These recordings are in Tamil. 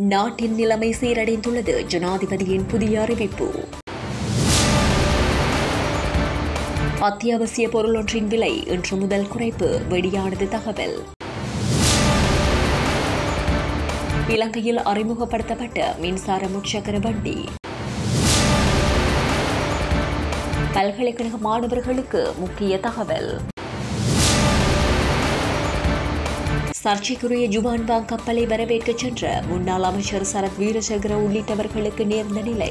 நாட்டின் நிலைமை சீரடைந்துள்ளது ஜனாதிபதியின் புதிய அறிவிப்பு அத்தியாவசிய பொருளொன்றின் விலை இன்று முதல் குறைப்பு வெளியானது தகவல் இலங்கையில் அறிமுகப்படுத்தப்பட்ட மின்சார முச்சக்கர வண்டி பல்கலைக்கழக மாணவர்களுக்கு முக்கிய தகவல் சர்ச்சைக்குரிய ஜுவான் பாங் கப்பலை வரவேற்கச் சென்ற முன்னாள் அமைச்சர் சரத் வீரசேகர உள்ளிட்டவர்களுக்கு நேர்ந்த நிலை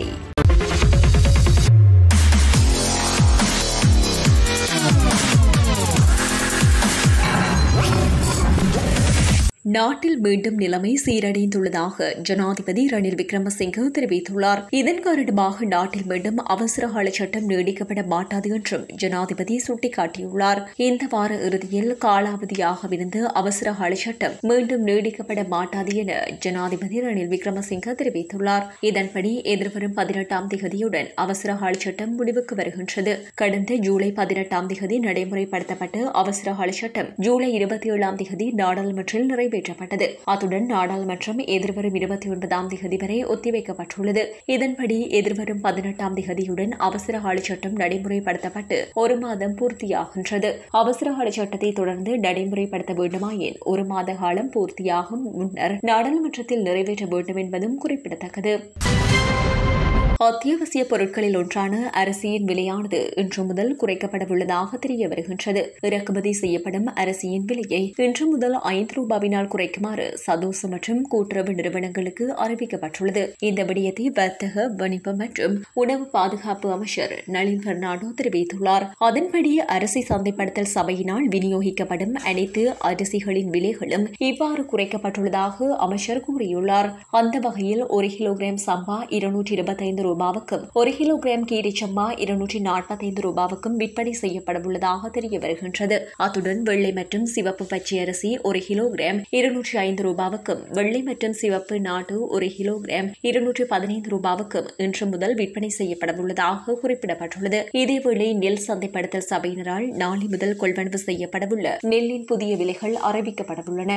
நாட்டில் மீண்டும் நிலைமை சீரடைந்துள்ளதாக ஜனாதிபதி ரணில் விக்ரமசிங்கே தெரிவித்துள்ளார் இதன் காரணமாக நாட்டில் மீண்டும் அவசர கால சட்டம் நீடிக்கப்பட மாட்டாது என்றும் ஜனாதிபதி சுட்டிக்காட்டியுள்ளார் இந்த வார இறுதியில் காலாவதியாகவிருந்த அவசர கால சட்டம் மீண்டும் நீடிக்கப்பட மாட்டாது என ஜனாதிபதி ரணில் விக்ரமசிங்கே தெரிவித்துள்ளார் இதன்படி எதிர்வரும் பதினெட்டாம் திகதியுடன் அவசர கால சட்டம் முடிவுக்கு வருகின்றது கடந்த ஜூலை பதினெட்டாம் திகதி நடைமுறைப்படுத்தப்பட்ட அவசர கால சட்டம் ஜூலை இருபத்தி ஏழாம் திகதி நாடாளுமன்றில் நிறைவேற்ற நிறைவேற்றப்பட்டது அத்துடன் நாடாளுமன்றம் எதிர்வரும் இருபத்தி ஒன்பதாம் திகதி வரை ஒத்திவைக்கப்பட்டுள்ளது இதன்படி எதிர்வரும் பதினெட்டாம் திகதியுடன் அவசர கால சட்டம் நடைமுறைப்படுத்தப்பட்டு ஒரு மாதம் பூர்த்தியாகின்றது அவசர கால சட்டத்தை தொடர்ந்து நடைமுறைப்படுத்த வேண்டுமாயின் ஒரு மாத காலம் பூர்த்தியாகும் முன்னர் நாடாளுமன்றத்தில் நிறைவேற்ற வேண்டும் என்பதும் குறிப்பிடத்தக்கது அத்தியாவசிய பொருட்களில் ஒன்றான அரிசியின் விலையானது இன்று முதல் குறைக்கப்படவுள்ளதாக தெரிய வருகின்றது இறக்குமதி செய்யப்படும் அரிசியின் விலையை இன்று முதல் ஐந்து ரூபாவினால் குறைக்குமாறு சதோச மற்றும் கூட்டுறவு நிறுவனங்களுக்கு அறிவிக்கப்பட்டுள்ளது இந்த விடயத்தை வர்த்தக வணிகம் மற்றும் உணவு பாதுகாப்பு அமைச்சர் நளின் பெர்னாடோ தெரிவித்துள்ளார் அதன்படி அரிசி சந்தைப்படுத்தல் சபையினால் விநியோகிக்கப்படும் அனைத்து அரிசிகளின் விலைகளும் இவ்வாறு குறைக்கப்பட்டுள்ளதாக அமைச்சர் கூறியுள்ளார் அந்த வகையில் ஒரு கிலோகிராம் சம்பா இருநூற்றி இருபத்தைந்து ரூபாவுக்கும் ஒரு கிலோகிராம் கீரிச்சம்பா இருநூற்றி நாற்பத்தைந்து ரூபாவுக்கும் விற்பனை செய்யப்படவுள்ளதாக தெரிய வருகின்றது அத்துடன் வெள்ளை மற்றும் சிவப்பு பச்சை அரிசி ஒரு கிலோகிராம் இருநூற்றி ஐந்து ரூபாவுக்கும் வெள்ளை மற்றும் சிவப்பு நாட்டு ஒரு கிலோகிராம் இருநூற்றி பதினைந்து ரூபாவுக்கும் இன்று முதல் விற்பனை செய்யப்படவுள்ளதாக குறிப்பிடப்பட்டுள்ளது இதேவேளை நெல் சந்தைப்படுத்தல் சபையினரால் நாளை முதல் கொள்வனவு செய்யப்படவுள்ள நெல்லின் புதிய விலைகள் அறிவிக்கப்படவுள்ளன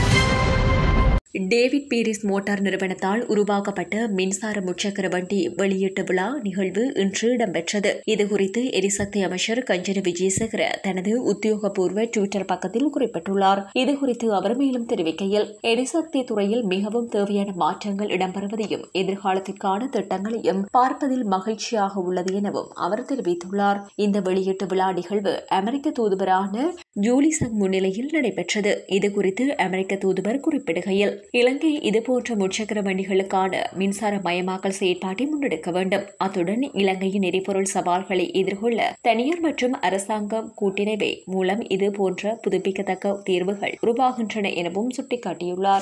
டேவிட் பீரிஸ் மோட்டார் நிறுவனத்தால் உருவாக்கப்பட்ட மின்சார முச்சக்கர வண்டி வெளியீட்டு விழா நிகழ்வு இன்று இடம்பெற்றது இதுகுறித்து எரிசக்தி அமைச்சர் கஞ்சன விஜயசேகர தனது உத்தியோகபூர்வ டுவிட்டர் பக்கத்தில் குறிப்பிட்டுள்ளார் இதுகுறித்து அவர் மேலும் தெரிவிக்கையில் எரிசக்தி துறையில் மிகவும் தேவையான மாற்றங்கள் இடம்பெறுவதையும் எதிர்காலத்திற்கான திட்டங்களையும் பார்ப்பதில் மகிழ்ச்சியாக உள்ளது எனவும் அவர் தெரிவித்துள்ளார் இந்த வெளியீட்டு விழா நிகழ்வு அமெரிக்க தூதுவரான ஜூலிசங் முன்னிலையில் நடைபெற்றது இதுகுறித்து அமெரிக்க தூதுவர் குறிப்பிடுகையில் இலங்கை இதுபோன்ற முச்சக்கர வண்டிகளுக்கான மின்சார மயமாக்கல் செயற்பாட்டை முன்னெடுக்க வேண்டும் அத்துடன் இலங்கையின் எரிபொருள் சவால்களை எதிர்கொள்ள தனியார் மற்றும் அரசாங்கம் கூட்டிணைவை மூலம் இதுபோன்ற புதுப்பிக்கத்தக்க தீர்வுகள் உருவாகின்றன எனவும் சுட்டிக்காட்டியுள்ளார்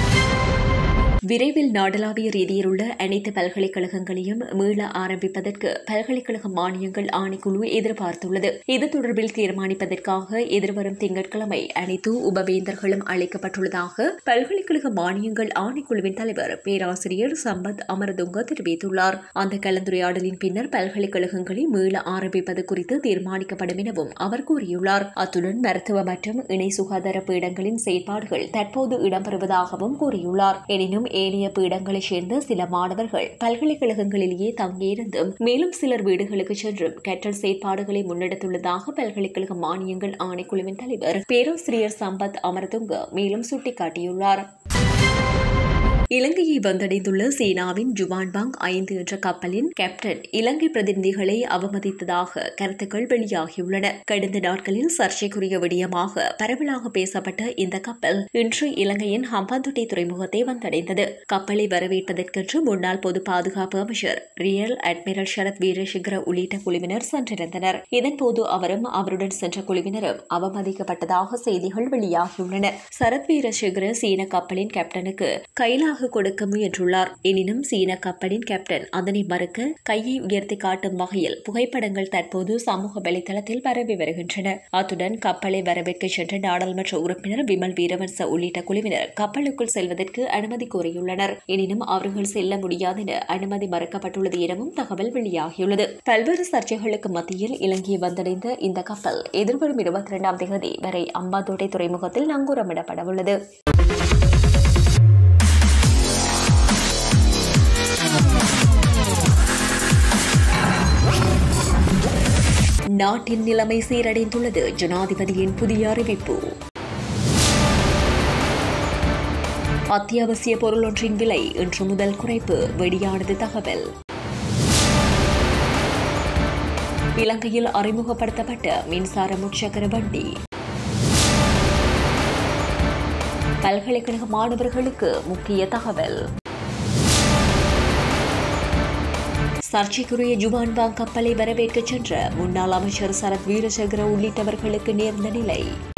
விரைவில் நாடளாவிய ரீதியில் உள்ள அனைத்து பல்கலைக்கழகங்களையும் மீள ஆரம்பிப்பதற்கு பல்கலைக்கழக மானியங்கள் ஆணைக்குழு எதிர்பார்த்துள்ளது இது தொடர்பில் தீர்மானிப்பதற்காக எதிர்வரும் திங்கட்கிழமை அனைத்து உபவேந்தர்களும் அழைக்கப்பட்டுள்ளதாக பல்கலைக்கழக மானியங்கள் ஆணைக்குழுவின் தலைவர் பேராசிரியர் சம்பத் அமரதுங்க தெரிவித்துள்ளார் அந்த கலந்துரையாடலின் பின்னர் பல்கலைக்கழகங்களை மீள ஆரம்பிப்பது குறித்து தீர்மானிக்கப்படும் எனவும் அவர் கூறியுள்ளார் அத்துடன் மருத்துவ மற்றும் இணை சுகாதார பீடங்களின் செயற்பாடுகள் தற்போது இடம்பெறுவதாகவும் கூறியுள்ளார் எனினும் ஏனைய பீடங்களைச் சேர்ந்த சில மாணவர்கள் பல்கலைக்கழகங்களிலேயே தங்கியிருந்தும் மேலும் சிலர் வீடுகளுக்கு சென்றும் கற்றல் செயற்பாடுகளை முன்னெடுத்துள்ளதாக பல்கலைக்கழக மானியங்கள் ஆணைக்குழுவின் தலைவர் பேராசிரியர் சம்பத் அமரதுங்க மேலும் சுட்டிக்காட்டியுள்ளார் இலங்கையை வந்தடைந்துள்ள சீனாவின் ஜுவான்பாங் ஐந்து என்ற கப்பலின் கேப்டன் இலங்கை பிரதிநிதிகளை அவமதித்ததாக கருத்துக்கள் வெளியாகியுள்ளன கடந்த நாட்களில் சர்ச்சைக்குரிய விடயமாக பரவலாக பேசப்பட்ட இந்த கப்பல் இன்று இலங்கையின் ஹம்பாந்தோட்டை துறைமுகத்தை வந்தடைந்தது கப்பலை வரவேற்பதற்கென்று முன்னாள் பொது பாதுகாப்பு அமைச்சர் ரியல் அட்மிரல் சரத் வீரசேகர உள்ளிட்ட குழுவினர் சென்றிருந்தனர் இதன்போது அவரும் அவருடன் சென்ற குழுவினரும் அவமதிக்கப்பட்டதாக செய்திகள் வெளியாகியுள்ளன சரத் வீரசேகர சீன கப்பலின் கேப்டனுக்கு கைலாக கொடுக்க முயன்றுள்ளார் எனினும் சீன கப்பலின் கேப்டன் அதனை மறுக்க கையை உயர்த்தி காட்டும் வகையில் புகைப்படங்கள் தற்போது சமூக வலைதளத்தில் பரவி வருகின்றன அத்துடன் கப்பலை வரவேற்க சென்ற நாடாளுமன்ற உறுப்பினர் விமல் வீரவன்ச உள்ளிட்ட குழுவினர் கப்பலுக்குள் செல்வதற்கு அனுமதி கோரியுள்ளனர் எனினும் அவர்கள் செல்ல முடியாதென அனுமதி மறுக்கப்பட்டுள்ளது எனவும் தகவல் வெளியாகியுள்ளது பல்வேறு சர்ச்சைகளுக்கு மத்தியில் இலங்கையை வந்தடைந்த இந்த கப்பல் எதிர்வரும் இருபத்தி இரண்டாம் தேதி வரை அம்பாந்தோட்டை துறைமுகத்தில் நங்கூரமிடப்படவுள்ளது நாட்டின் நிலைமை சீரடைந்துள்ளது ஜனாதிபதியின் புதிய அறிவிப்பு அத்தியாவசிய பொருள் ஒன்றின் விலை இன்று முதல் குறைப்பு வெளியானது தகவல் இலங்கையில் அறிமுகப்படுத்தப்பட்ட மின்சார முச்சக்கர வண்டி பல்கலைக்கழக மாணவர்களுக்கு முக்கிய தகவல் சர்ச்சைக்குரிய ஜுவான் பாங் கப்பலை வரவேற்கச் சென்ற முன்னாள் அமைச்சர் சரத் வீரசேகர உள்ளிட்டவர்களுக்கு நேர்ந்த நிலை